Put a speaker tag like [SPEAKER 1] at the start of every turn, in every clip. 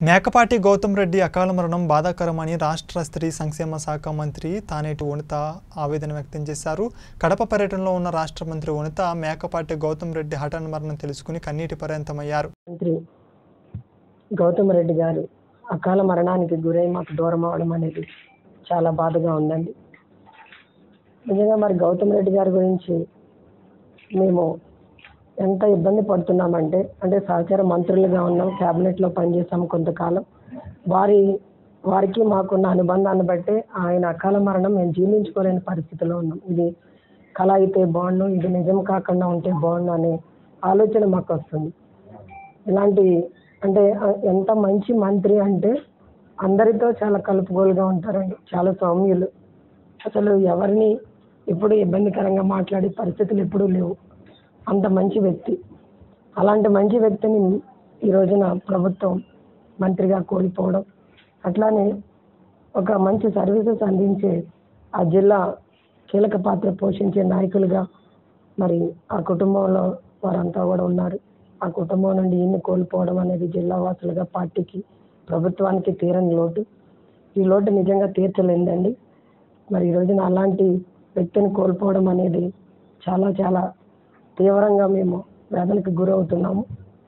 [SPEAKER 1] మేకపాటి గౌతమ్ రెడ్డి అకాల మరణం బాధాకరమని రాష్ట్ర స్త్రీ సంక్షేమ శాఖ మంత్రి తానేటి వనిత ఆవేదన వ్యక్తం చేశారు కడప పర్యటనలో ఉన్న రాష్ట్ర మంత్రి వనిత మేకపాటి గౌతమ్ రెడ్డి హఠాన్ మరణం తెలుసుకుని కన్నీటి పర్యంతమయ్యారు
[SPEAKER 2] మంత్రి గౌతమ్ రెడ్డి గారు అకాల మరణానికి గురై మాకు దూరం అవడం అనేది చాలా బాధగా ఉందండి నిజంగా మరి గౌతమ్ రెడ్డి గారి గురించి మేము ఎంత ఇబ్బంది పడుతున్నామంటే అంటే సహచార మంత్రులుగా ఉన్నాం క్యాబినెట్లో పనిచేసాం కొంతకాలం వారి వారికి మాకున్న అనుబంధాన్ని బట్టి ఆయన అకాల మరణం మేము జీర్ణించుకోలేని పరిస్థితిలో ఉన్నాం ఇది కళ అయితే బాగుండు ఇది నిజం కాకుండా ఉంటే బాగుండు అనే ఆలోచన మాకు వస్తుంది ఇలాంటి అంటే ఆ, ఎంత మంచి మంత్రి అంటే అందరితో చాలా కలుపుగోలుగా ఉంటారండి చాలా సౌమ్యులు అసలు ఎవరిని ఎప్పుడు ఇబ్బందికరంగా మాట్లాడే పరిస్థితులు ఎప్పుడూ లేవు అంత మంచి వ్యక్తి అలాంటి మంచి వ్యక్తిని ఈ రోజున ప్రభుత్వం మంత్రిగా కోల్పోవడం అట్లానే ఒక మంచి సర్వీసెస్ అందించే ఆ జిల్లా కీలక పాత్ర పోషించే నాయకులుగా మరి ఆ కుటుంబంలో వారంతా కూడా ఉన్నారు ఆ కుటుంబం నుండి ఈయన్ని కోల్పోవడం అనేది జిల్లా వాసులుగా పార్టీకి ప్రభుత్వానికి తీరని లోటు ఈ లోటు నిజంగా తీర్చలేదండి మరి ఈ రోజున అలాంటి వ్యక్తిని కోల్పోవడం అనేది చాలా చాలా తీవ్రంగా మేము వేదనకు గురవుతున్నాము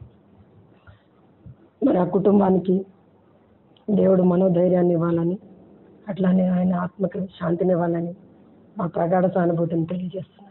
[SPEAKER 2] మరి ఆ కుటుంబానికి దేవుడు మనోధైర్యాన్ని ఇవ్వాలని అట్లానే ఆయన ఆత్మకి శాంతినివ్వాలని మా ప్రగాఢ సానుభూతిని తెలియజేస్తున్నాం